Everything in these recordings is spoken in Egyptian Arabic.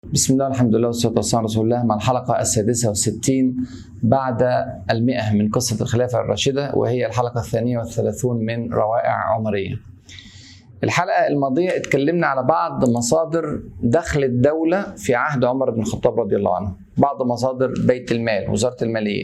بسم الله الحمد لله والصلاة والسلام على رسول الله مع الحلقة السادسة والستين بعد المئة من قصة الخلافة الراشدة وهي الحلقة الثانية والثلاثون من روائع عمرية الحلقة الماضية اتكلمنا على بعض مصادر دخل الدولة في عهد عمر بن الخطاب رضي الله عنه بعض مصادر بيت المال وزارة المالية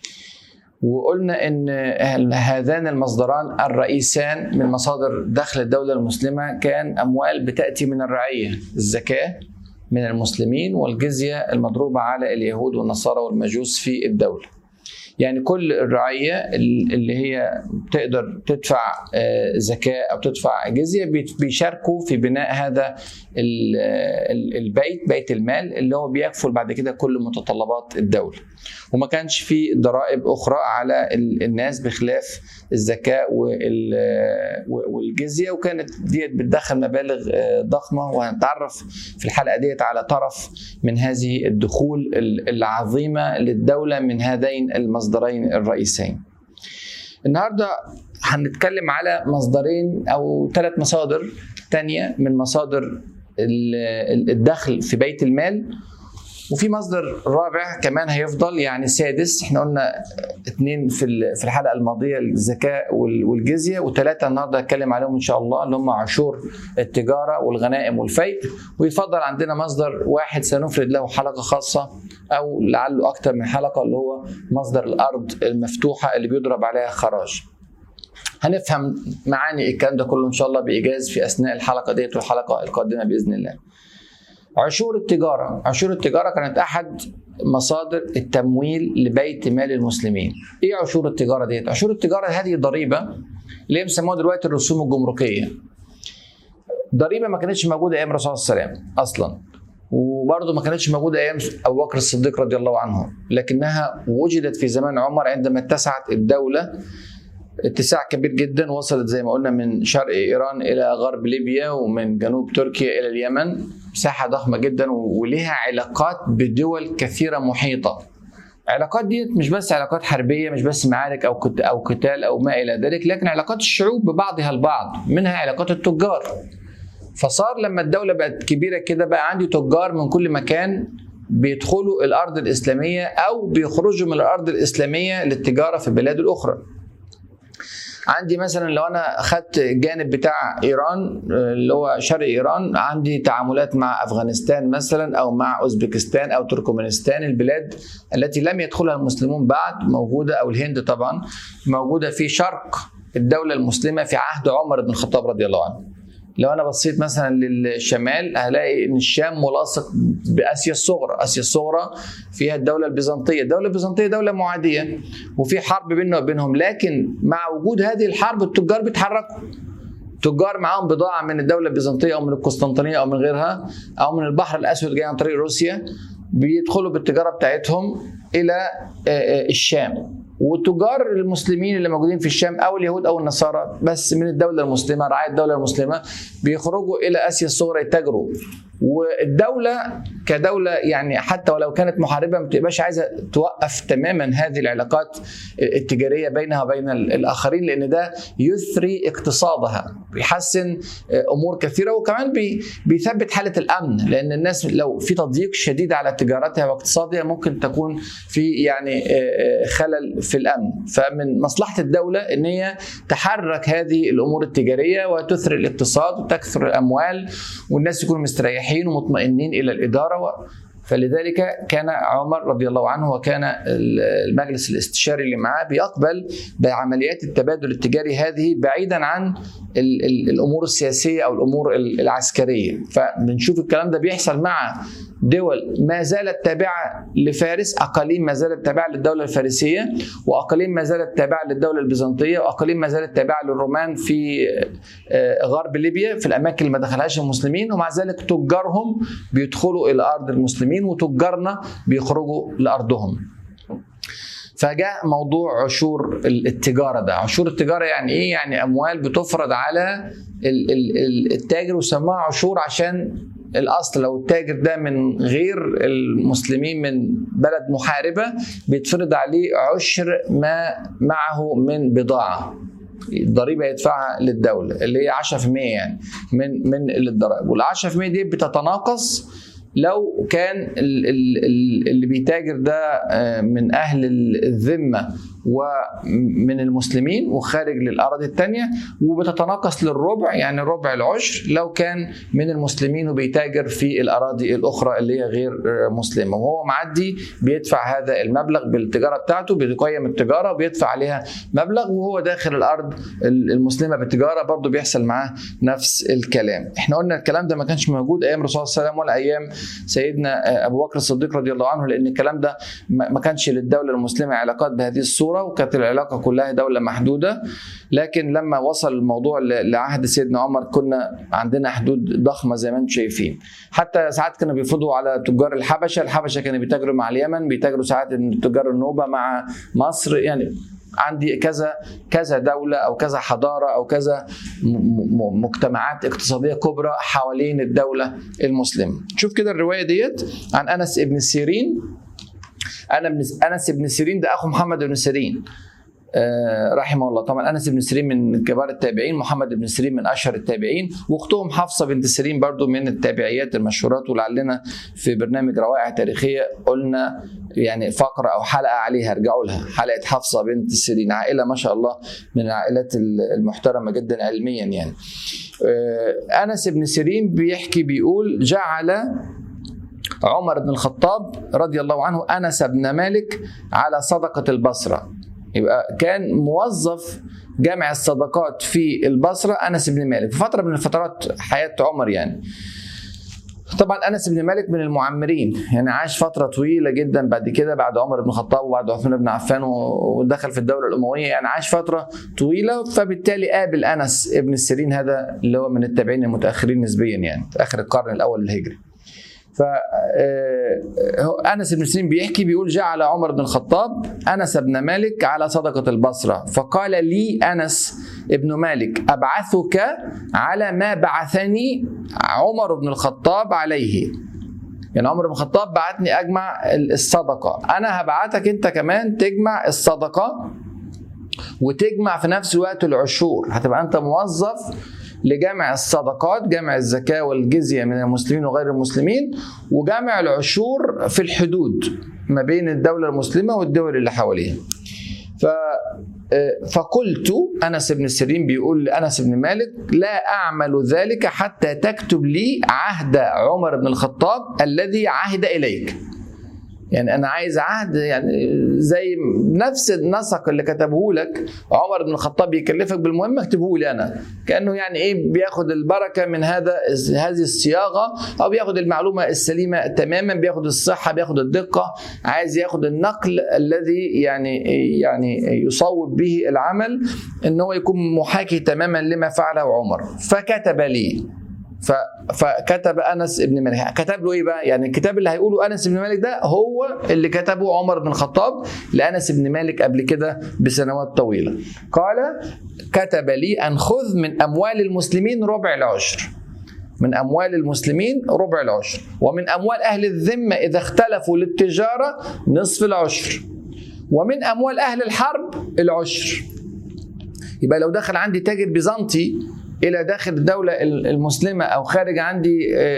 وقلنا ان هذان المصدران الرئيسان من مصادر دخل الدولة المسلمة كان أموال بتأتي من الرعية الزكاة من المسلمين والجزية المضروبة على اليهود والنصارى والمجوس في الدولة يعني كل الرعية اللي هي تقدر تدفع زكاة أو تدفع جزية بيشاركوا في بناء هذا البيت بيت المال اللي هو بيكفل بعد كده كل متطلبات الدولة وما كانش في ضرائب أخرى على الناس بخلاف الزكاة والجزية وكانت ديت بتدخل مبالغ ضخمة وهنتعرف في الحلقة ديت على طرف من هذه الدخول العظيمة للدولة من هذين المصدرين الرئيسين النهاردة هنتكلم على مصدرين أو ثلاث مصادر تانية من مصادر الدخل في بيت المال وفي مصدر رابع كمان هيفضل يعني سادس احنا قلنا اثنين في في الحلقه الماضيه الزكاه والجزيه وثلاثه النهارده هتكلم عليهم ان شاء الله اللي هم عشور التجاره والغنائم والفيء ويفضل عندنا مصدر واحد سنفرد له حلقه خاصه او لعله اكثر من حلقه اللي هو مصدر الارض المفتوحه اللي بيضرب عليها خراج هنفهم معاني الكلام ده كله ان شاء الله بايجاز في اثناء الحلقه ديت والحلقه القادمه باذن الله عشور التجارة عشور التجارة كانت أحد مصادر التمويل لبيت مال المسلمين إيه عشور التجارة ديت؟ عشور التجارة هذه ضريبة اللي هي بيسموها دلوقتي الرسوم الجمركية ضريبة ما كانتش موجودة أيام الرسول صلى الله عليه وسلم أصلا وبرضه ما كانتش موجودة أيام أبو بكر الصديق رضي الله عنه لكنها وجدت في زمان عمر عندما اتسعت الدولة اتساع كبير جدا وصلت زي ما قلنا من شرق ايران الى غرب ليبيا ومن جنوب تركيا الى اليمن مساحه ضخمه جدا ولها علاقات بدول كثيره محيطه العلاقات دي مش بس علاقات حربيه مش بس معارك او او قتال او ما الى ذلك لكن علاقات الشعوب ببعضها البعض منها علاقات التجار فصار لما الدوله بقت كبيره كده بقى عندي تجار من كل مكان بيدخلوا الارض الاسلاميه او بيخرجوا من الارض الاسلاميه للتجاره في البلاد الاخرى عندي مثلا لو انا اخذت الجانب بتاع ايران اللي هو شرق ايران عندي تعاملات مع افغانستان مثلا او مع اوزبكستان او تركمانستان البلاد التي لم يدخلها المسلمون بعد موجوده او الهند طبعا موجوده في شرق الدوله المسلمه في عهد عمر بن الخطاب رضي الله عنه لو انا بصيت مثلا للشمال هلاقي ان الشام ملاصق باسيا الصغرى، اسيا الصغرى فيها الدوله البيزنطيه، الدوله البيزنطيه دوله معاديه وفي حرب بيننا وبينهم لكن مع وجود هذه الحرب التجار بيتحركوا. تجار معاهم بضاعه من الدوله البيزنطيه او من القسطنطينيه او من غيرها او من البحر الاسود جاي عن طريق روسيا بيدخلوا بالتجاره بتاعتهم الى الشام وتجار المسلمين اللي موجودين في الشام او اليهود او النصارى بس من الدوله المسلمه رعايه الدوله المسلمه بيخرجوا الى اسيا الصغرى يتاجروا والدوله كدوله يعني حتى ولو كانت محاربه ما بتبقاش عايزه توقف تماما هذه العلاقات التجاريه بينها وبين الاخرين لان ده يثري اقتصادها بيحسن امور كثيره وكمان بي بيثبت حاله الامن لان الناس لو في تضييق شديد على تجارتها واقتصادها ممكن تكون في يعني خلل في الامن فمن مصلحه الدوله ان هي تحرك هذه الامور التجاريه وتثري الاقتصاد وتكثر الاموال والناس يكونوا مستريحين مرتاحين ومطمئنين الى الاداره و... فلذلك كان عمر رضي الله عنه وكان المجلس الاستشاري اللي معاه بيقبل بعمليات التبادل التجاري هذه بعيدا عن ال ال الامور السياسيه او الامور العسكريه فبنشوف الكلام ده بيحصل مع دول ما زالت تابعه لفارس اقاليم ما زالت تابعه للدوله الفارسيه واقاليم ما زالت تابعه للدوله البيزنطيه واقاليم ما زالت تابعه للرومان في غرب ليبيا في الاماكن اللي ما دخلهاش المسلمين ومع ذلك تجارهم بيدخلوا الى ارض المسلمين وتجارنا بيخرجوا لارضهم فجاء موضوع عشور التجاره ده عشور التجاره يعني ايه يعني اموال بتفرض على التاجر وسموها عشور عشان الاصل لو التاجر ده من غير المسلمين من بلد محاربه بيتفرض عليه عشر ما معه من بضاعه الضريبه يدفعها للدوله اللي هي 10% يعني من من الضرائب وال 10% دي بتتناقص لو كان اللي بيتاجر ده من اهل الذمه ومن المسلمين وخارج للاراضي الثانيه وبتتناقص للربع يعني ربع العشر لو كان من المسلمين وبيتاجر في الاراضي الاخرى اللي هي غير مسلمه وهو معدي بيدفع هذا المبلغ بالتجاره بتاعته بيقيم التجاره وبيدفع عليها مبلغ وهو داخل الارض المسلمه بالتجاره برضه بيحصل معاه نفس الكلام احنا قلنا الكلام ده ما كانش موجود ايام الرسول صلى الله عليه وسلم ولا ايام سيدنا ابو بكر الصديق رضي الله عنه لان الكلام ده ما كانش للدوله المسلمه علاقات بهذه الصوره الصوره وكانت العلاقه كلها دوله محدوده لكن لما وصل الموضوع لعهد سيدنا عمر كنا عندنا حدود ضخمه زي ما انتم شايفين حتى ساعات كانوا بيفرضوا على تجار الحبشه الحبشه كانوا بيتاجروا مع اليمن بيتاجروا ساعات تجار النوبه مع مصر يعني عندي كذا كذا دوله او كذا حضاره او كذا مجتمعات اقتصاديه كبرى حوالين الدوله المسلمه. شوف كده الروايه ديت عن انس ابن سيرين انا بن انس بن سيرين ده اخو محمد بن سيرين آه رحمه الله طبعا انس بن سيرين من كبار التابعين محمد بن سيرين من اشهر التابعين واختهم حفصه بنت سيرين برضو من التابعيات المشهورات ولعلنا في برنامج روائع تاريخيه قلنا يعني فقره او حلقه عليها ارجعوا لها حلقه حفصه بنت سيرين عائله ما شاء الله من العائلات المحترمه جدا علميا يعني آه انس بن سيرين بيحكي بيقول جعل عمر بن الخطاب رضي الله عنه انس بن مالك على صدقه البصره يبقى كان موظف جامع الصدقات في البصره انس بن مالك في فتره من فترات حياه عمر يعني طبعا انس بن مالك من المعمرين يعني عاش فتره طويله جدا بعد كده بعد عمر بن الخطاب وبعد عثمان بن عفان ودخل في الدوله الامويه يعني عاش فتره طويله فبالتالي قابل انس ابن السيرين هذا اللي هو من التابعين المتاخرين نسبيا يعني في اخر القرن الاول الهجري ف انس بن سيرين بيحكي بيقول جعل عمر بن الخطاب انس بن مالك على صدقه البصره فقال لي انس ابن مالك ابعثك على ما بعثني عمر بن الخطاب عليه يعني عمر بن الخطاب بعتني اجمع الصدقه انا هبعتك انت كمان تجمع الصدقه وتجمع في نفس الوقت العشور هتبقى انت موظف لجمع الصدقات جمع الزكاة والجزية من المسلمين وغير المسلمين وجمع العشور في الحدود ما بين الدولة المسلمة والدول اللي حواليها ف فقلت انس بن سيرين بيقول لانس بن مالك لا اعمل ذلك حتى تكتب لي عهد عمر بن الخطاب الذي عهد اليك يعني انا عايز عهد يعني زي نفس النسق اللي كتبه لك عمر بن الخطاب يكلفك بالمهمه اكتبه لي انا كانه يعني ايه بياخد البركه من هذا هذه الصياغه او بياخد المعلومه السليمه تماما بياخد الصحه بياخد الدقه عايز ياخد النقل الذي يعني يعني يصوب به العمل ان هو يكون محاكي تماما لما فعله عمر فكتب لي فكتب انس بن مالك كتب له ايه بقى يعني الكتاب اللي هيقوله انس بن مالك ده هو اللي كتبه عمر بن الخطاب لانس بن مالك قبل كده بسنوات طويله قال كتب لي ان خذ من اموال المسلمين ربع العشر من اموال المسلمين ربع العشر ومن اموال اهل الذمه اذا اختلفوا للتجاره نصف العشر ومن اموال اهل الحرب العشر يبقى لو دخل عندي تاجر بيزنطي الى داخل الدوله المسلمه او خارج عندي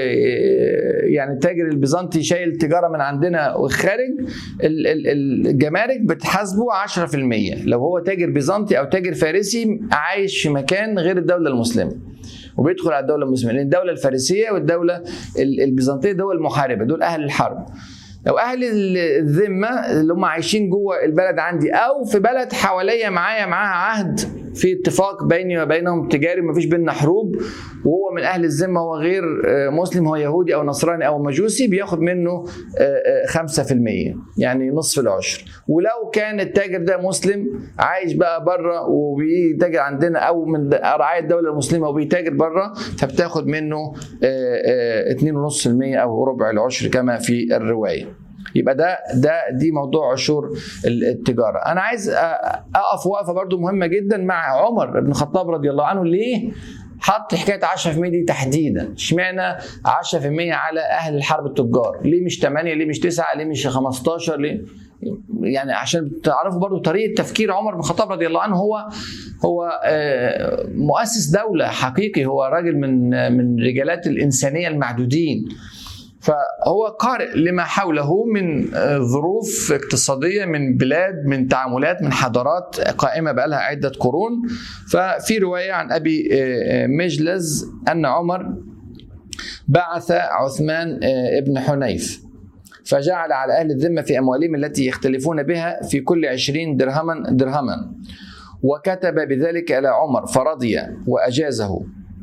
يعني التاجر البيزنطي شايل تجاره من عندنا وخارج الجمارك بتحاسبه 10% لو هو تاجر بيزنطي او تاجر فارسي عايش في مكان غير الدوله المسلمه وبيدخل على الدوله المسلمه لان الدوله الفارسيه والدوله البيزنطيه دول محاربه دول اهل الحرب لو اهل الذمه اللي هم عايشين جوه البلد عندي او في بلد حواليا معايا معاها عهد في اتفاق بيني وبينهم تجاري ما فيش بيننا حروب وهو من اهل الذمه هو غير مسلم هو يهودي او نصراني او مجوسي بياخد منه 5% يعني نصف العشر ولو كان التاجر ده مسلم عايش بقى بره وبيتاجر عندنا او من رعايه الدوله المسلمه وبيتاجر بره فبتاخد منه 2.5% او ربع العشر كما في الروايه يبقى ده ده دي موضوع عشور التجاره انا عايز اقف وقفه برضو مهمه جدا مع عمر بن الخطاب رضي الله عنه ليه حط حكايه 10% دي تحديدا اشمعنى 10% على اهل الحرب التجار ليه مش 8 ليه مش 9 ليه مش 15 ليه يعني عشان تعرفوا برضو طريقه تفكير عمر بن الخطاب رضي الله عنه هو هو مؤسس دوله حقيقي هو راجل من من رجالات الانسانيه المعدودين فهو قارئ لما حوله من آه، ظروف اقتصاديه من بلاد من تعاملات من حضارات قائمه بقى لها عده قرون ففي روايه عن ابي آه، آه، مجلز ان عمر بعث عثمان ابن حنيف فجعل على أهل الذمة في أموالهم التي يختلفون بها في كل عشرين درهما درهما وكتب بذلك إلى عمر فرضي وأجازه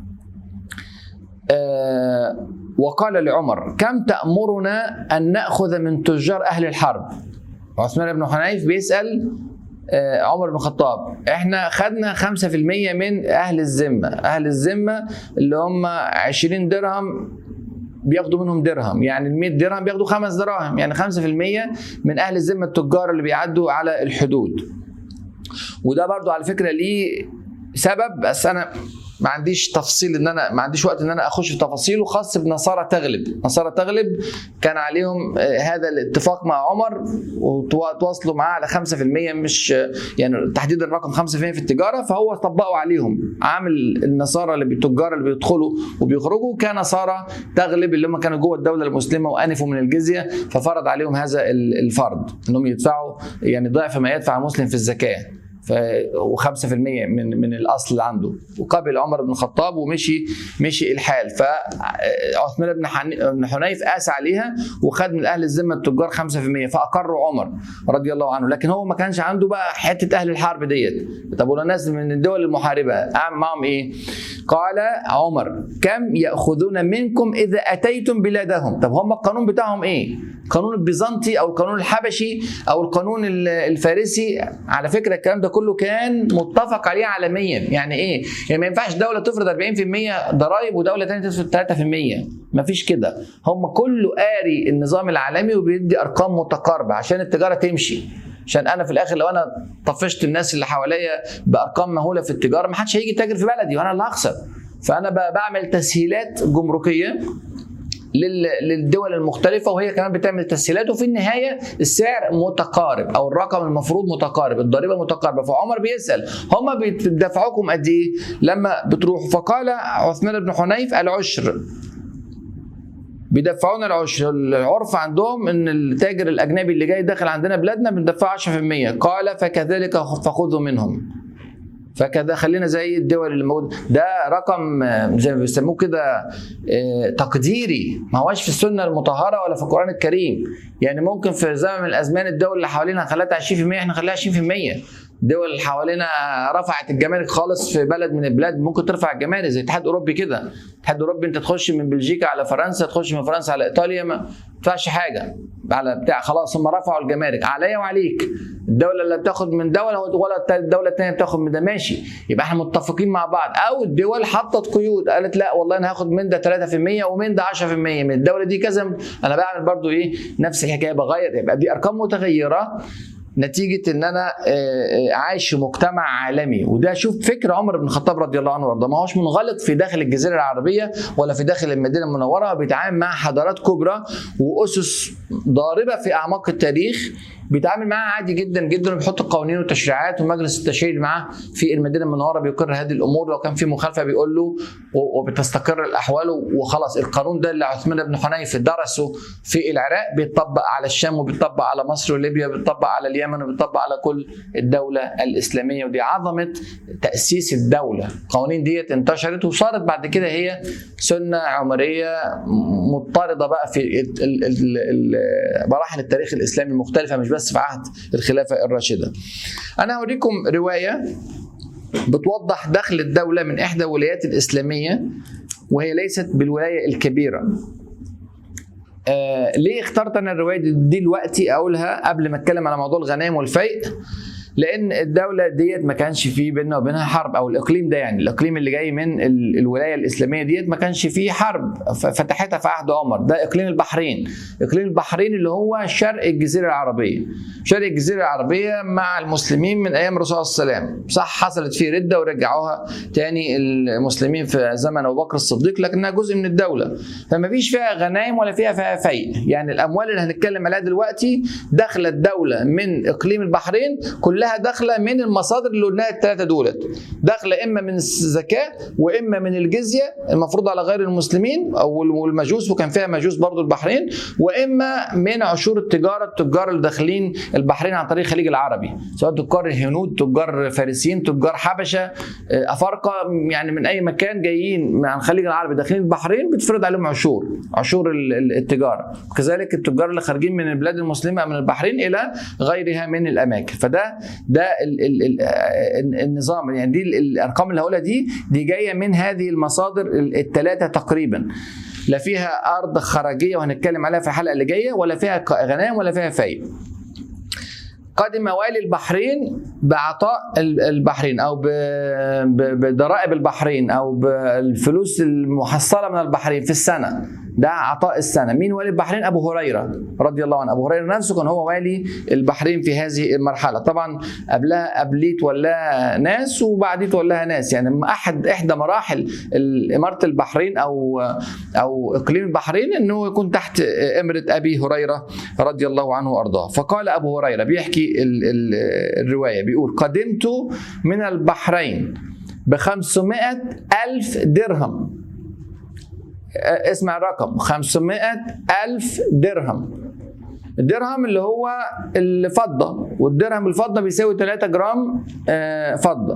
آه وقال لعمر كم تأمرنا أن نأخذ من تجار أهل الحرب عثمان بن حنيف بيسأل آه عمر بن الخطاب احنا خدنا 5% من اهل الذمه اهل الذمه اللي هم 20 درهم بياخدوا منهم درهم يعني ال 100 درهم بياخدوا خمس دراهم يعني 5% من اهل الذمه التجار اللي بيعدوا على الحدود وده برضو على فكره ليه سبب بس انا ما عنديش تفصيل ان انا ما عنديش وقت ان انا اخش في تفاصيله خاص بنصارى تغلب نصارى تغلب كان عليهم آه، هذا الاتفاق مع عمر وتواصلوا معاه على 5% مش يعني تحديد الرقم 5% في التجاره فهو طبقوا عليهم عامل النصارى اللي التجار اللي بيدخلوا وبيخرجوا كنصارى تغلب اللي هم كانوا جوه الدوله المسلمه وانفوا من الجزيه ففرض عليهم هذا الفرض انهم يدفعوا يعني ضعف ما يدفع المسلم في الزكاه و5% من من الاصل اللي عنده وقبل عمر بن الخطاب ومشي مشي الحال فعثمان بن بن حنيف قاس عليها وخد من اهل الذمه التجار 5% فاقروا عمر رضي الله عنه لكن هو ما كانش عنده بقى حته اهل الحرب ديت طب والناس من الدول المحاربه اعمل معهم ايه؟ قال عمر كم ياخذون منكم اذا اتيتم بلادهم طب هم القانون بتاعهم ايه؟ القانون البيزنطي او القانون الحبشي او القانون الفارسي على فكره الكلام ده كله كان متفق عليه عالميا يعني ايه يعني ما ينفعش دوله تفرض 40% ضرائب ودوله ثانيه تفرض 3% ما فيش كده هم كله قاري النظام العالمي وبيدي ارقام متقاربه عشان التجاره تمشي عشان انا في الاخر لو انا طفشت الناس اللي حواليا بارقام مهوله في التجاره ما حدش هيجي يتاجر في بلدي وانا اللي هخسر فانا بعمل تسهيلات جمركيه للدول المختلفة وهي كمان بتعمل تسهيلات وفي النهاية السعر متقارب أو الرقم المفروض متقارب الضريبة متقاربة فعمر بيسأل هم بيدفعوكم قد إيه لما بتروحوا فقال عثمان بن حنيف العشر بيدفعونا العشر العرف عندهم ان التاجر الاجنبي اللي جاي داخل عندنا بلادنا بندفعه 10% قال فكذلك فخذوا منهم فكذا خلينا زي الدول اللي موجوده ده رقم زي ما بيسموه كده آه، تقديري ما هوش في السنه المطهره ولا في القران الكريم يعني ممكن في زمن من الازمان الدول اللي حوالينا خلتها 20% احنا نخليها 20% الدول اللي حوالينا رفعت الجمارك خالص في بلد من البلاد ممكن ترفع الجمارك زي الاتحاد الاوروبي كده الاتحاد الاوروبي انت تخش من بلجيكا على فرنسا تخش من فرنسا على ايطاليا ما تدفعش حاجه على بتاع خلاص هم رفعوا الجمارك عليا وعليك الدوله اللي بتاخد من دوله ولا الدوله الثانيه بتاخد من ده ماشي يبقى احنا متفقين مع بعض او الدول حطت قيود قالت لا والله انا هاخد من ده 3% ومن ده 10% من الدوله دي كذا انا بعمل برضو ايه نفس الحكايه بغير يبقى دي ارقام متغيره نتيجه ان انا آه، آه، عايش في مجتمع عالمي وده شوف فكر عمر بن الخطاب رضي الله عنه وارضاه ما هوش منغلق في داخل الجزيره العربيه ولا في داخل المدينه المنوره بيتعامل مع حضارات كبرى واسس ضاربه في اعماق التاريخ بيتعامل معاها عادي جدا جدا وبيحط قوانين وتشريعات ومجلس التشريع معاه في المدينه المنوره بيقر هذه الامور لو كان في مخالفه بيقول له وبتستقر الاحوال وخلاص القانون ده اللي عثمان بن حنيف درسه في العراق بيطبق على الشام وبيطبق على مصر وليبيا وبيطبق على اليمن وبيطبق على كل الدوله الاسلاميه ودي عظمه تاسيس الدوله القوانين ديت انتشرت وصارت بعد كده هي سنه عمريه مضطرده بقى في مراحل التاريخ الاسلامي المختلفه مش بس في عهد الخلافه الراشده. انا هوريكم روايه بتوضح دخل الدوله من احدى الولايات الاسلاميه وهي ليست بالولايه الكبيره. آه ليه اخترت انا الروايه دي دلوقتي اقولها قبل ما اتكلم على موضوع الغنائم والفيء؟ لان الدوله ديت ما كانش في بيننا وبينها حرب او الاقليم ده يعني الاقليم اللي جاي من الولايه الاسلاميه ديت ما كانش فيه حرب فتحتها في عهد عمر ده اقليم البحرين اقليم البحرين اللي هو شرق الجزيره العربيه شرق الجزيره العربيه مع المسلمين من ايام الرسول صلى الله عليه وسلم صح حصلت فيه رده ورجعوها تاني المسلمين في زمن ابو بكر الصديق لكنها جزء من الدوله فما فيش فيها غنائم ولا فيها فيها فيء يعني الاموال اللي هنتكلم عليها دلوقتي دخلت دوله من اقليم البحرين كلها لها دخله من المصادر اللي قلناها الثلاثه دولت دخله اما من الزكاه واما من الجزيه المفروض على غير المسلمين او المجوس وكان فيها مجوس برضو البحرين واما من عشور التجاره التجار اللي داخلين البحرين عن طريق الخليج العربي سواء تجار الهنود تجار فارسيين تجار حبشه افارقه يعني من اي مكان جايين من الخليج العربي داخلين البحرين بتفرض عليهم عشور عشور التجاره وكذلك التجار اللي خارجين من البلاد المسلمه من البحرين الى غيرها من الاماكن فده ده ال ال ال النظام يعني دي الارقام اللي هقولها دي دي جايه من هذه المصادر الثلاثه تقريبا لا فيها ارض خراجيه وهنتكلم عليها في الحلقه اللي جايه ولا فيها غنائم ولا فيها فايد قدم والي البحرين بعطاء البحرين او بضرائب البحرين او بالفلوس المحصله من البحرين في السنه ده عطاء السنه مين والي البحرين ابو هريره رضي الله عنه ابو هريره نفسه كان هو والي البحرين في هذه المرحله طبعا قبلها قبليه تولاها ناس وبعديه تولاها ناس يعني احد احدى مراحل اماره البحرين او او اقليم البحرين انه يكون تحت امره ابي هريره رضي الله عنه وارضاه فقال ابو هريره بيحكي ال ال الروايه بيقول قدمت من البحرين ب 500 ألف درهم اسمع الرقم 500 ألف درهم الدرهم اللي هو الفضة والدرهم الفضة بيساوي 3 جرام فضة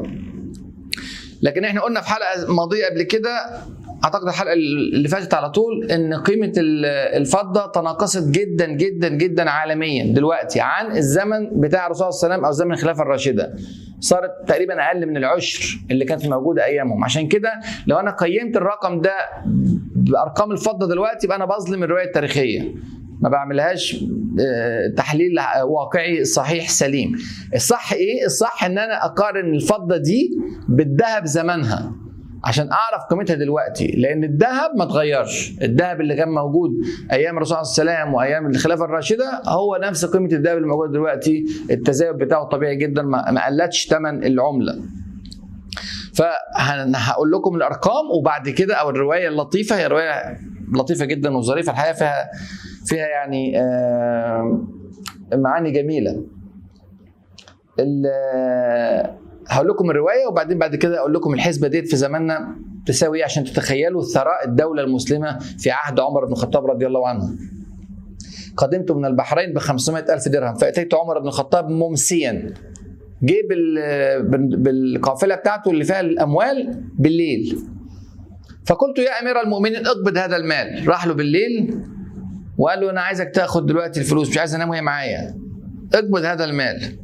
لكن احنا قلنا في حلقة ماضية قبل كده اعتقد الحلقه اللي فاتت على طول ان قيمه الفضه تناقصت جدا جدا جدا عالميا دلوقتي عن الزمن بتاع الرسول صلى الله عليه وسلم او زمن الخلافه الراشده صارت تقريبا اقل من العشر اللي كانت موجوده ايامهم عشان كده لو انا قيمت الرقم ده بارقام الفضه دلوقتي يبقى انا بظلم الروايه التاريخيه ما بعملهاش تحليل واقعي صحيح سليم الصح ايه الصح ان انا اقارن الفضه دي بالذهب زمانها عشان اعرف قيمتها دلوقتي لان الذهب ما اتغيرش الذهب اللي كان موجود ايام الرسول صلى الله عليه وسلم وايام الخلافه الراشده هو نفس قيمه الذهب اللي موجود دلوقتي التزايد بتاعه طبيعي جدا ما قلتش ثمن العمله فهقول لكم الارقام وبعد كده او الروايه اللطيفه هي روايه لطيفه جدا وظريفه الحقيقه فيها فيها يعني معاني جميله هقول لكم الروايه وبعدين بعد كده اقول لكم الحسبه ديت في زماننا تساوي ايه عشان تتخيلوا ثراء الدوله المسلمه في عهد عمر بن الخطاب رضي الله عنه. قدمت من البحرين ب 500 ألف درهم فأتيت عمر بن الخطاب ممسيا جه بالقافلة بتاعته اللي فيها الأموال بالليل فقلت يا أمير المؤمنين اقبض هذا المال راح له بالليل وقال له أنا عايزك تاخد دلوقتي الفلوس مش عايز أنام وهي معايا اقبض هذا المال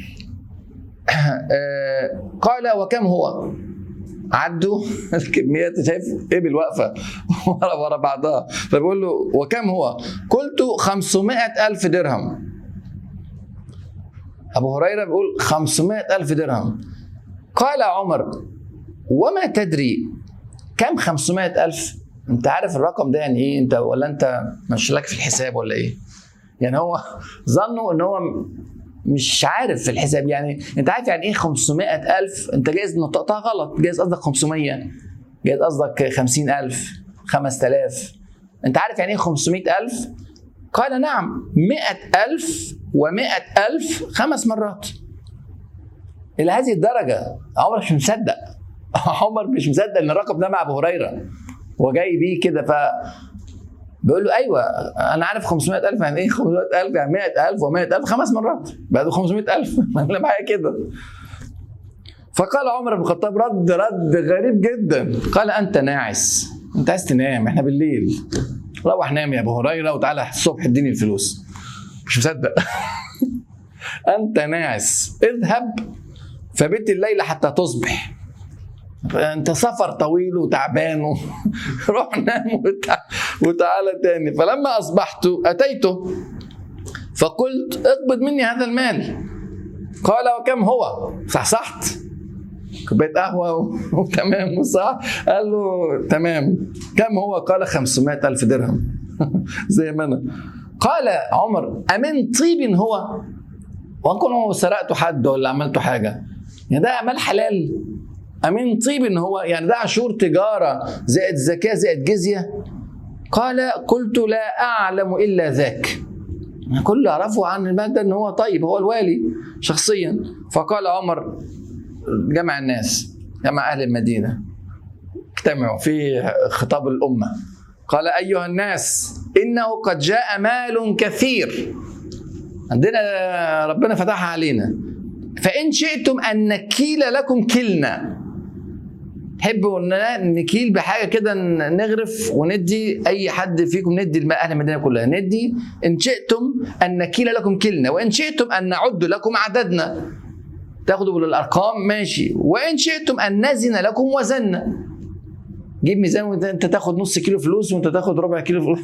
قال وكم هو عدوا الكميات شايف ابل واقفه ورا ورا بعضها فبيقول له وكم هو؟ قلت 500 ألف درهم أبو هريرة بيقول 500 ألف درهم قال عمر وما تدري كم 500 ألف أنت عارف الرقم ده يعني إيه أنت ولا أنت مش لك في الحساب ولا إيه يعني هو ظنوا ان هو مش عارف في الحساب يعني انت عارف يعني ايه 500 ألف انت جايز نطقتها غلط جايز قصدك 500 جايز قصدك 50 ألف 5000 انت عارف يعني ايه 500 ألف قال نعم 100 ألف و100 ألف خمس مرات إلى هذه الدرجة عمر مش مصدق عمر مش مصدق ان الرقم ده مع ابو هريره هو جاي بيه كده ف بيقول له ايوه انا عارف 500000 يعني ايه 500000 يعني 100000 و100000 خمس مرات بقى 500000 انا معايا كده فقال عمر بن الخطاب رد رد غريب جدا قال انت ناعس انت عايز تنام احنا بالليل روح نام يا ابو هريره وتعالى الصبح اديني الفلوس مش مصدق انت ناعس اذهب فبت الليل حتى تصبح انت سفر طويل وتعبان و... روح نام وتع... وتعالى تاني فلما اصبحت اتيته فقلت اقبض مني هذا المال قال وكم هو صحصحت كوبايه قهوه و... وتمام وصح قال له تمام كم هو قال 500 ألف درهم زي ما انا قال عمر أمن طيب هو وأكون هو سرقت حد ولا عملت حاجة يعني ده أعمال حلال أمين طيب إن هو يعني ده عشور تجارة زائد زكاة زائد جزية قال قلت لا أعلم إلا ذاك كل يعرفوا عن المادة ان هو طيب هو الوالي شخصيا فقال عمر جمع الناس جمع اهل المدينه اجتمعوا في خطاب الامه قال ايها الناس انه قد جاء مال كثير عندنا ربنا فتحها علينا فان شئتم ان نكيل لكم كلنا تحبوا ان نكيل بحاجه كده نغرف وندي اي حد فيكم ندي الماء اهل المدينه كلها ندي ان شئتم ان نكيل لكم كلنا وان شئتم ان نعد لكم عددنا تاخدوا بالارقام ماشي وان شئتم ان نزن لكم وزنا جيب ميزان وانت تاخد نص كيلو فلوس وانت تاخد ربع كيلو فلوس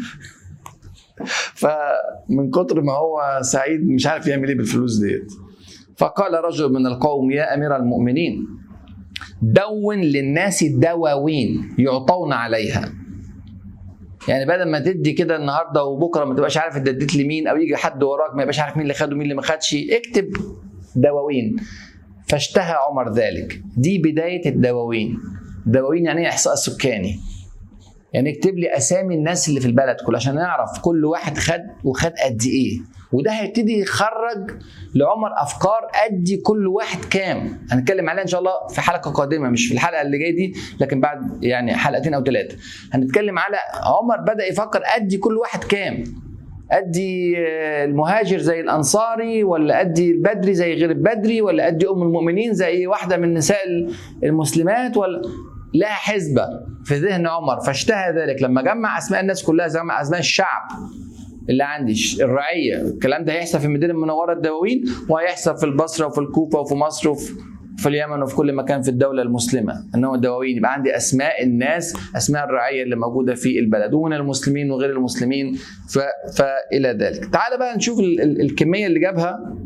فمن كتر ما هو سعيد مش عارف يعمل ايه بالفلوس ديت فقال رجل من القوم يا امير المؤمنين دون للناس دواوين يعطون عليها يعني بدل ما تدي كده النهارده وبكره ما تبقاش عارف انت اديت لمين او يجي حد وراك ما يبقاش عارف مين اللي خد ومين اللي ما خدش اكتب دواوين فاشتهى عمر ذلك دي بدايه الدواوين دواوين يعني ايه احصاء سكاني يعني اكتب لي اسامي الناس اللي في البلد كلها عشان نعرف كل واحد خد وخد قد ايه وده هيبتدي يخرج لعمر افكار ادي كل واحد كام هنتكلم عليها ان شاء الله في حلقه قادمه مش في الحلقه اللي جايه دي لكن بعد يعني حلقتين او ثلاثه هنتكلم على عمر بدا يفكر ادي كل واحد كام ادي المهاجر زي الانصاري ولا ادي البدري زي غير البدري ولا ادي ام المؤمنين زي واحده من نساء المسلمات ولا لها حسبه في ذهن عمر فاشتهى ذلك لما جمع اسماء الناس كلها جمع اسماء الشعب اللي عندي الرعيه الكلام ده هيحصل في المدينه المنوره الدواوين وهيحصل في البصره وفي الكوفه وفي مصر وفي في اليمن وفي كل مكان في الدولة المسلمة أنه الدواوين يبقى عندي أسماء الناس أسماء الرعية اللي موجودة في البلد ومن المسلمين وغير المسلمين ف... فإلى ذلك تعال بقى نشوف ال... ال... الكمية اللي جابها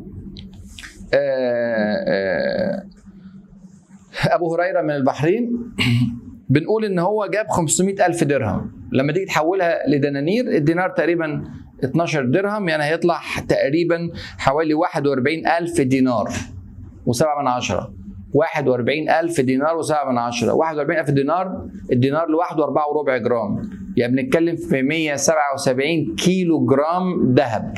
آآ آآ أبو هريرة من البحرين بنقول ان هو جاب 500 ألف درهم لما تيجي تحولها لدنانير الدينار تقريبا 12 درهم يعني هيطلع تقريبا حوالي 41 ألف دينار وسبعة من عشرة 41 ألف دينار وسبعة من عشرة 41 ألف دينار الدينار لوحده أربعة وربع جرام يعني بنتكلم في 177 كيلو جرام ذهب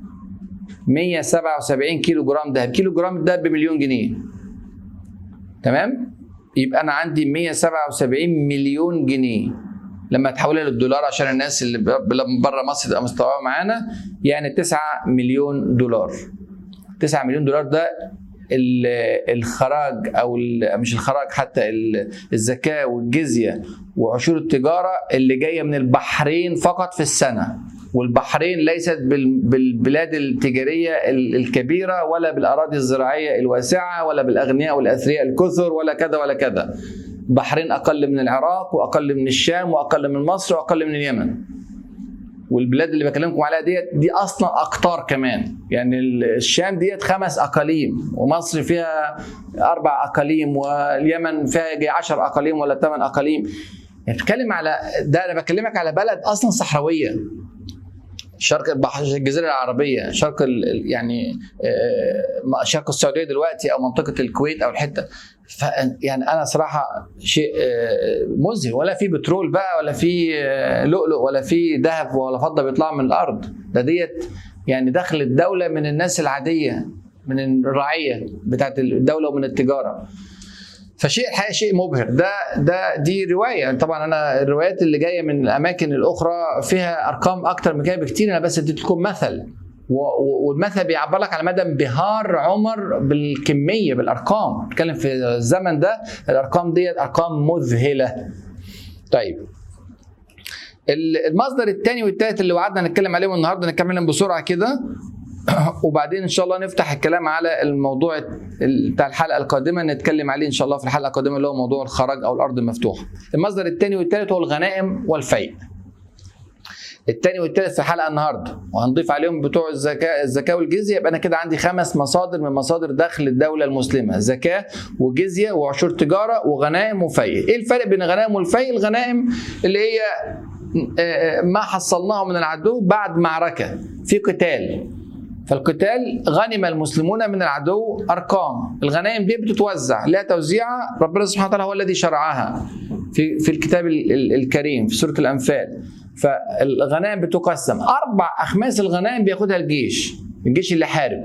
177 كيلو جرام ذهب كيلو جرام الذهب بمليون جنيه تمام يبقى أنا عندي 177 مليون جنيه لما تحولها للدولار عشان الناس اللي بره مصر تبقى مستوعبه معانا يعني 9 مليون دولار 9 مليون دولار ده الخراج او مش الخراج حتى الزكاه والجزيه وعشور التجاره اللي جايه من البحرين فقط في السنه والبحرين ليست بالبلاد التجاريه الكبيره ولا بالاراضي الزراعيه الواسعه ولا بالاغنياء والاثرياء الكثر ولا كذا ولا كذا بحرين اقل من العراق واقل من الشام واقل من مصر واقل من اليمن والبلاد اللي بكلمكم عليها ديت دي اصلا اقطار كمان يعني الشام ديت خمس اقاليم ومصر فيها اربع اقاليم واليمن فيها يجي 10 اقاليم ولا 8 اقاليم يعني بتكلم على ده انا بكلمك على بلد اصلا صحراويه شرق البحر الجزيره العربيه شرق يعني شرق السعوديه دلوقتي او منطقه الكويت او الحته ف يعني انا صراحه شيء مذهل ولا في بترول بقى ولا في لؤلؤ ولا في ذهب ولا فضه بيطلع من الارض ده ديت يعني دخل الدوله من الناس العاديه من الرعيه بتاعت الدوله ومن التجاره فشيء الحقيقه شيء مبهر ده ده دي روايه طبعا انا الروايات اللي جايه من الاماكن الاخرى فيها ارقام اكتر من كده بكتير انا بس اديت لكم مثل والمثل بيعبر لك على مدى انبهار عمر بالكميه بالارقام بتكلم في الزمن ده الارقام ديت ارقام مذهله طيب المصدر الثاني والثالث اللي وعدنا نتكلم عليهم النهارده نتكلم عليهم بسرعه كده وبعدين ان شاء الله نفتح الكلام على الموضوع بتاع الحلقه القادمه نتكلم عليه ان شاء الله في الحلقه القادمه اللي هو موضوع الخراج او الارض المفتوحه. المصدر الثاني والثالث هو الغنائم والفيء. الثاني والثالث في الحلقه النهارده وهنضيف عليهم بتوع الزكاه الزكاه والجزيه يبقى انا كده عندي خمس مصادر من مصادر دخل الدوله المسلمه زكاه وجزيه وعشور تجاره وغنائم وفيء. ايه الفرق بين الغنائم والفيء؟ الغنائم اللي هي ما حصلناه من العدو بعد معركه في قتال فالقتال غنم المسلمون من العدو ارقام الغنائم دي بتتوزع لها توزيعها ربنا سبحانه وتعالى هو الذي شرعها في في الكتاب الكريم في سوره الانفال فالغنائم بتقسم اربع اخماس الغنائم بياخدها الجيش الجيش اللي حارب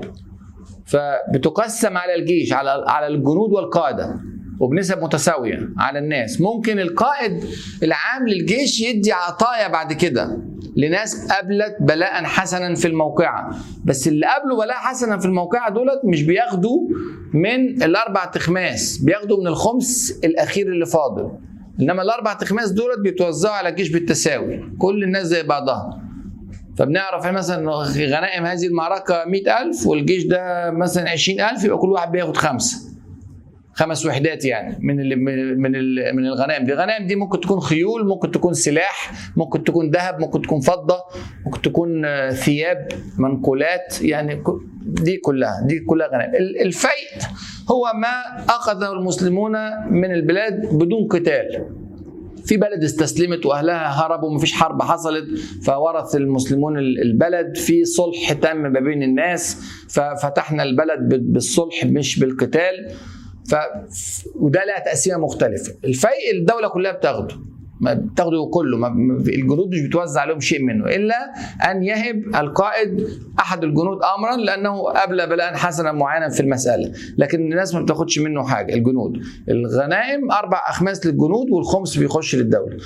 فبتقسم على الجيش على على الجنود والقاده وبنسب متساويه على الناس ممكن القائد العام للجيش يدي عطايا بعد كده لناس قابلت بلاء حسنا في الموقعة بس اللي قابلوا بلاء حسنا في الموقعة دولت مش بياخدوا من الأربع تخماس بياخدوا من الخمس الأخير اللي فاضل إنما الأربع تخماس دولت بيتوزعوا على الجيش بالتساوي كل الناس زي بعضها فبنعرف مثلا غنائم هذه المعركة مئة ألف والجيش ده مثلا عشرين ألف يبقى كل واحد بياخد خمسة خمس وحدات يعني من ال من ال من الغنائم دي الغنائم دي ممكن تكون خيول ممكن تكون سلاح ممكن تكون ذهب ممكن تكون فضه ممكن تكون ثياب منقولات يعني دي كلها دي كلها غنائم الفيء هو ما اخذه المسلمون من البلاد بدون قتال في بلد استسلمت واهلها هربوا ومفيش حرب حصلت فورث المسلمون البلد في صلح تم ما بين الناس ففتحنا البلد بالصلح مش بالقتال ف وده لها تقسيمه مختلفه الفيء الدوله كلها بتاخده ما بتاخده كله ما الجنود مش بتوزع عليهم شيء منه الا ان يهب القائد احد الجنود امرا لانه ابلى بلاء حسنا معينا في المساله لكن الناس ما بتاخدش منه حاجه الجنود الغنائم اربع اخماس للجنود والخمس بيخش للدوله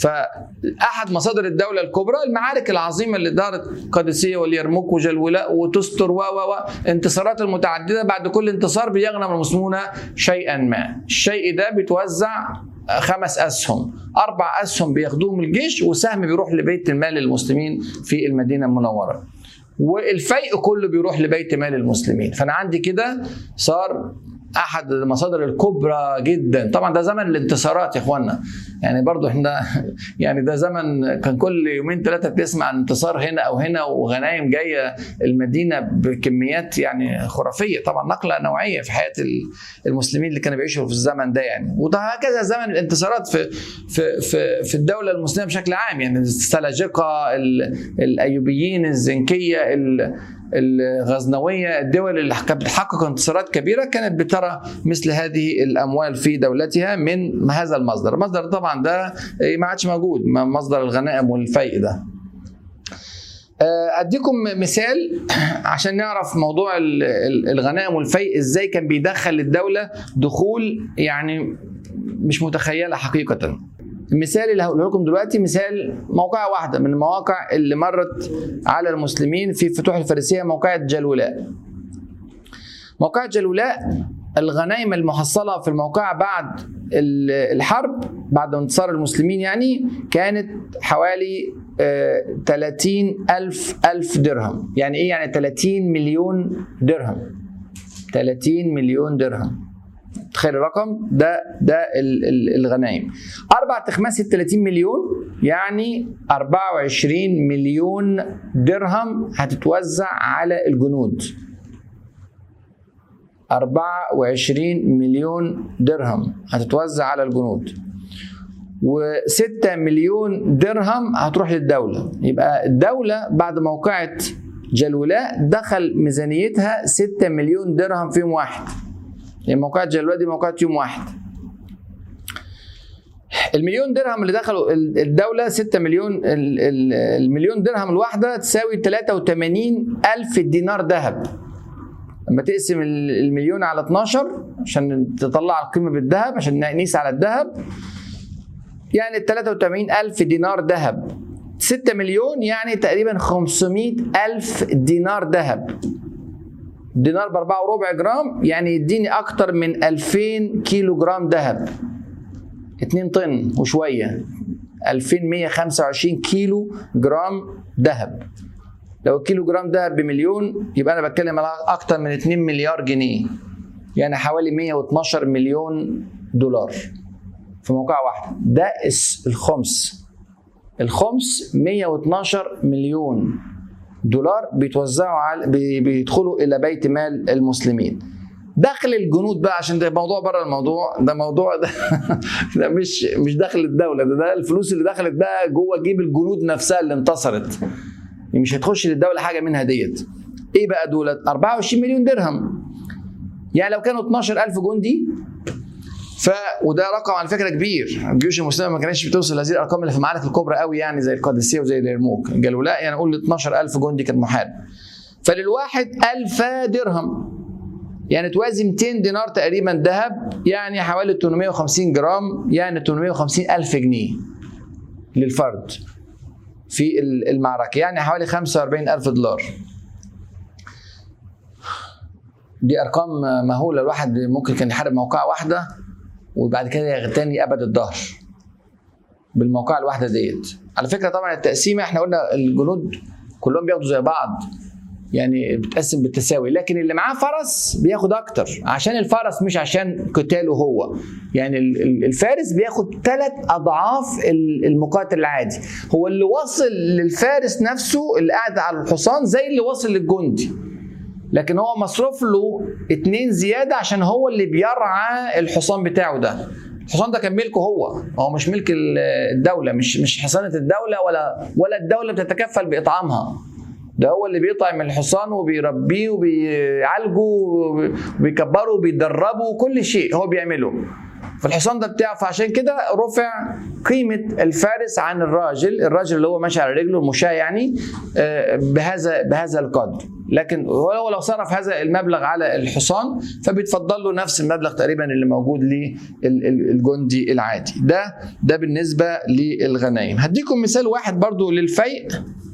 فاحد مصادر الدوله الكبرى المعارك العظيمه اللي دارت قادسيه واليرموك وجلولاء وتستر و و انتصارات المتعدده بعد كل انتصار بيغنم المسلمون شيئا ما الشيء ده بيتوزع خمس اسهم اربع اسهم بياخدوهم الجيش وسهم بيروح لبيت المال للمسلمين في المدينه المنوره والفيء كله بيروح لبيت مال المسلمين فانا عندي كده صار احد المصادر الكبرى جدا طبعا ده زمن الانتصارات يا اخوانا يعني برضو احنا يعني ده زمن كان كل يومين ثلاثه بتسمع عن انتصار هنا او هنا وغنايم جايه المدينه بكميات يعني خرافيه طبعا نقله نوعيه في حياه المسلمين اللي كانوا بيعيشوا في الزمن ده يعني وده هكذا زمن الانتصارات في في في, في الدوله المسلمه بشكل عام يعني السلاجقه الايوبيين الزنكيه الغزنويه الدول اللي كانت بتحقق انتصارات كبيره كانت بترى مثل هذه الاموال في دولتها من هذا المصدر، المصدر طبعا ده ما عادش موجود مصدر الغنائم والفيء ده. اديكم مثال عشان نعرف موضوع الغنائم والفيء ازاي كان بيدخل الدوله دخول يعني مش متخيله حقيقه. المثال اللي هقوله لكم دلوقتي مثال موقعة واحدة من المواقع اللي مرت على المسلمين في فتوح الفارسية موقعة جلولاء موقعة جلولاء الغنائم المحصلة في الموقعة بعد الحرب بعد انتصار المسلمين يعني كانت حوالي 30 ألف ألف درهم يعني إيه يعني 30 مليون درهم 30 مليون درهم تخيل الرقم ده ده الغنائم اربع تخماس 30 مليون يعني 24 مليون درهم هتتوزع على الجنود 24 مليون درهم هتتوزع على الجنود و6 مليون درهم هتروح للدولة يبقى الدولة بعد موقعة جلولاء دخل ميزانيتها 6 مليون درهم في يوم واحد يعني موقعة جلولاء دي موقعة يوم واحد المليون درهم اللي دخلوا الدولة 6 مليون المليون درهم الواحدة تساوي 83 ألف دينار ذهب لما تقسم المليون على 12 عشان تطلع القيمة بالذهب عشان نقيس على الذهب يعني 83 ألف دينار ذهب 6 مليون يعني تقريبا 500 ألف دينار ذهب دينار ب 4 وربع جرام يعني يديني اكتر من 2000 كيلو جرام ذهب 2 طن وشويه 2125 كيلو جرام ذهب لو الكيلو جرام ذهب بمليون يبقى انا بتكلم على اكتر من 2 مليار جنيه يعني حوالي 112 مليون دولار في موقع واحد ده الخمس الخمس 112 مليون دولار بيتوزعوا على بيدخلوا الى بيت مال المسلمين دخل الجنود بقى عشان ده موضوع بره الموضوع ده موضوع ده, ده مش مش دخل الدوله ده, ده الفلوس اللي دخلت بقى جوه جيب الجنود نفسها اللي انتصرت مش هتخش للدوله حاجه منها ديت ايه بقى دولت 24 مليون درهم يعني لو كانوا 12000 جندي ف وده رقم على فكره كبير الجيوش المسلمه ما كانتش بتوصل هذه الارقام اللي في المعارك الكبرى قوي يعني زي القادسيه وزي اليرموك قالوا لا يعني نقول 12000 جندي كان محارب فللواحد 1000 درهم يعني توازي 200 دينار تقريبا ذهب يعني حوالي 850 جرام يعني 850 ألف جنيه للفرد في المعركة يعني حوالي 45 ألف دولار دي أرقام مهولة الواحد ممكن كان يحارب موقعة واحدة وبعد كده يغتني أبد الظهر بالموقعة الواحدة ديت على فكرة طبعا التقسيمة احنا قلنا الجنود كلهم بياخدوا زي بعض يعني بتقسم بالتساوي لكن اللي معاه فرس بياخد اكتر عشان الفرس مش عشان قتاله هو يعني الفارس بياخد ثلاث اضعاف المقاتل العادي هو اللي واصل للفارس نفسه اللي قاعد على الحصان زي اللي واصل للجندي لكن هو مصروف له اتنين زياده عشان هو اللي بيرعى الحصان بتاعه ده الحصان ده كان ملكه هو هو مش ملك الدوله مش مش حصانه الدوله ولا ولا الدوله بتتكفل باطعامها ده هو اللي بيطعم الحصان وبيربيه وبيعالجه وبيكبره وبيدربه وكل شيء هو بيعمله فالحصان ده بتاعه فعشان كده رفع قيمة الفارس عن الراجل الراجل اللي هو ماشي على رجله المشاة يعني بهذا بهذا القدر لكن هو لو صرف هذا المبلغ على الحصان فبيتفضل له نفس المبلغ تقريبا اللي موجود للجندي العادي ده ده بالنسبة للغنايم هديكم مثال واحد برضو للفيء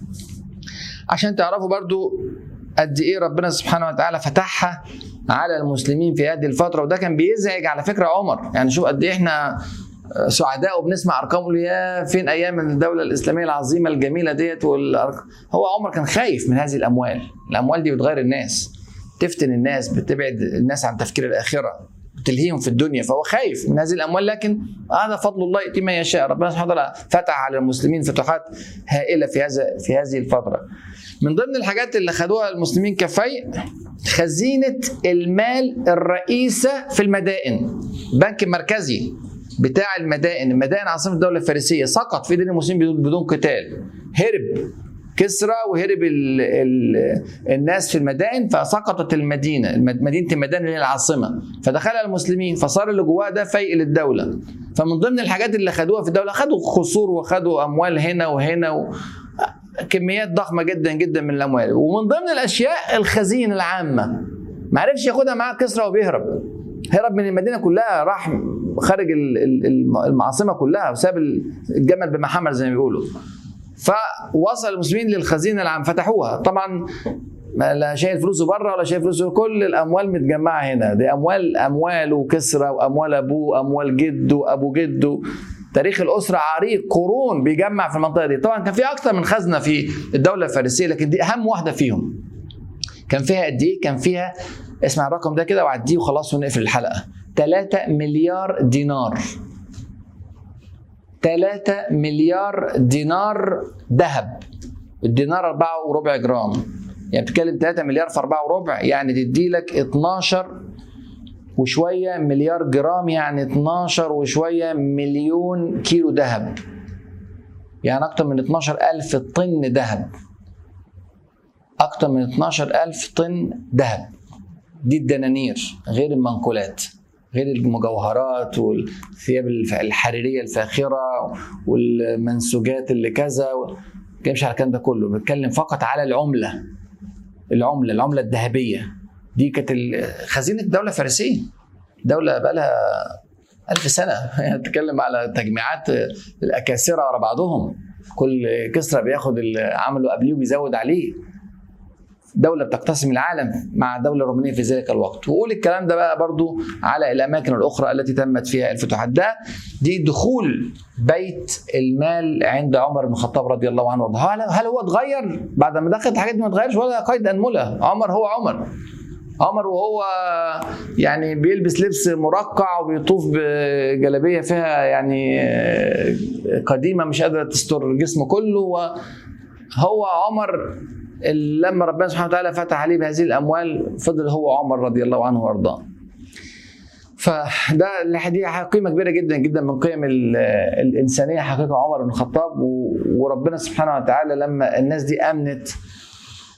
عشان تعرفوا برضو قد ايه ربنا سبحانه وتعالى فتحها على المسلمين في هذه الفتره وده كان بيزعج على فكره عمر يعني شوف قد ايه احنا سعداء وبنسمع ارقام يا فين ايام الدوله الاسلاميه العظيمه الجميله ديت والأرق... هو عمر كان خايف من هذه الاموال الاموال دي بتغير الناس تفتن الناس بتبعد الناس عن تفكير الاخره بتلهيهم في الدنيا فهو خايف من هذه الاموال لكن هذا فضل الله يؤتي من يشاء ربنا سبحانه وتعالى فتح على المسلمين فتوحات هائله في هذا في هذه الفتره من ضمن الحاجات اللي خدوها المسلمين كفيء خزينه المال الرئيسه في المدائن بنك مركزي بتاع المدائن المدائن عاصمه الدوله الفارسيه سقط في ايدين المسلمين بدون قتال هرب كسرى وهرب ال ال الناس في المدائن فسقطت المدينه مدينه المدائن اللي هي العاصمه فدخلها المسلمين فصار اللي جواها ده فيء للدوله فمن ضمن الحاجات اللي خدوها في الدوله خدوا خصور وخدوا اموال هنا وهنا و... كميات ضخمه جدا جدا من الاموال ومن ضمن الاشياء الخزين العامه ما عرفش ياخدها معاه كسرى وبيهرب هرب من المدينه كلها راح خارج العاصمه كلها وساب الجمل بمحمل زي ما بيقولوا فوصل المسلمين للخزينه العام فتحوها طبعا ما لا شايل فلوسه بره ولا شايل فلوسه كل الاموال متجمعه هنا دي اموال امواله كسرى واموال ابوه اموال جده ابو جده تاريخ الاسره عريق قرون بيجمع في المنطقه دي طبعا كان في اكثر من خزنه في الدوله الفارسيه لكن دي اهم واحده فيهم كان فيها قد ايه كان فيها اسمع الرقم ده كده وعديه وخلاص ونقفل الحلقه 3 مليار دينار 3 مليار دينار ذهب الدينار 4 وربع جرام يعني بتتكلم 3 مليار في 4 وربع يعني تدي لك 12 وشوية مليار جرام يعني 12 وشوية مليون كيلو ذهب يعني أكتر من 12 ألف طن ذهب أكتر من 12 ألف طن ذهب دي الدنانير غير المنقولات غير المجوهرات والثياب الحريريه الفاخره والمنسوجات اللي كذا مش على الكلام ده كله بتكلم فقط على العمله العمله العمله الذهبيه دي كانت خزينه الدوله الفارسيه دوله بقى لها ألف سنة يعني بتتكلم على تجميعات الأكاسرة ورا بعضهم كل كسرى بياخد اللي عمله قبليه وبيزود عليه دولة بتقتسم العالم مع دولة رومانية في ذلك الوقت وقول الكلام ده بقى برضو على الأماكن الأخرى التي تمت فيها الفتوحات ده دي دخول بيت المال عند عمر بن الخطاب رضي الله عنه وارضاه هل, هل هو اتغير بعد ما دخلت الحاجات دي ما اتغيرش ولا قيد أنملة عمر هو عمر عمر وهو يعني بيلبس لبس مرقع وبيطوف بجلابيه فيها يعني قديمه مش قادره تستر جسمه كله وهو عمر لما ربنا سبحانه وتعالى فتح عليه بهذه الاموال فضل هو عمر رضي الله عنه وارضاه. فده دي قيمه كبيره جدا جدا من قيم الانسانيه حقيقه عمر بن الخطاب وربنا سبحانه وتعالى لما الناس دي امنت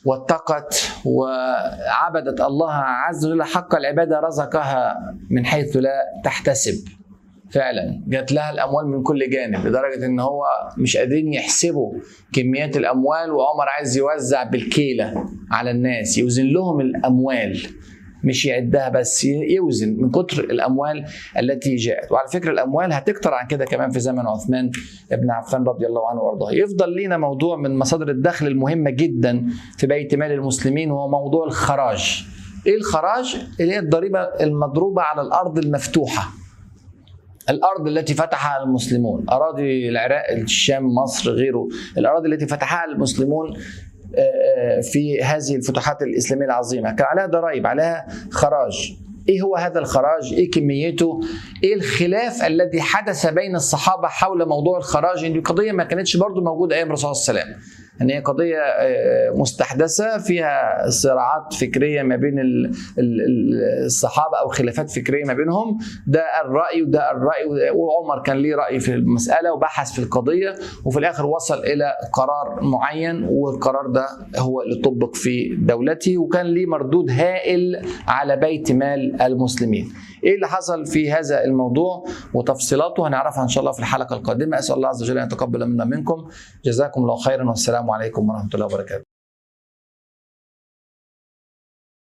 واتقت وعبدت الله عز وجل حق العباده رزقها من حيث لا تحتسب فعلا جات لها الاموال من كل جانب لدرجه ان هو مش قادرين يحسبوا كميات الاموال وعمر عايز يوزع بالكيله على الناس يوزن لهم الاموال مش يعدها بس يوزن من كتر الاموال التي جاءت وعلى فكره الاموال هتكتر عن كده كمان في زمن عثمان بن عفان رضي الله عنه وارضاه يفضل لينا موضوع من مصادر الدخل المهمه جدا في بيت مال المسلمين وهو موضوع الخراج ايه الخراج اللي هي الضريبه المضروبه على الارض المفتوحه الارض التي فتحها المسلمون اراضي العراق الشام مصر غيره الاراضي التي فتحها المسلمون في هذه الفتوحات الاسلاميه العظيمه كان عليها ضرائب عليها خراج ايه هو هذا الخراج ايه كميته ايه الخلاف الذي حدث بين الصحابه حول موضوع الخراج دي قضيه ما كانتش برضو موجوده ايام الرسول صلى الله عليه وسلم ان هي قضيه مستحدثه فيها صراعات فكريه ما بين الصحابه او خلافات فكريه ما بينهم ده الراي وده الراي وعمر كان ليه راي في المساله وبحث في القضيه وفي الاخر وصل الى قرار معين والقرار ده هو اللي طبق في دولته وكان ليه مردود هائل على بيت مال المسلمين ايه اللي حصل في هذا الموضوع وتفصيلاته هنعرفها ان شاء الله في الحلقه القادمه اسال الله عز وجل ان يتقبل منا منكم جزاكم الله خيرا والسلام عليكم ورحمه الله وبركاته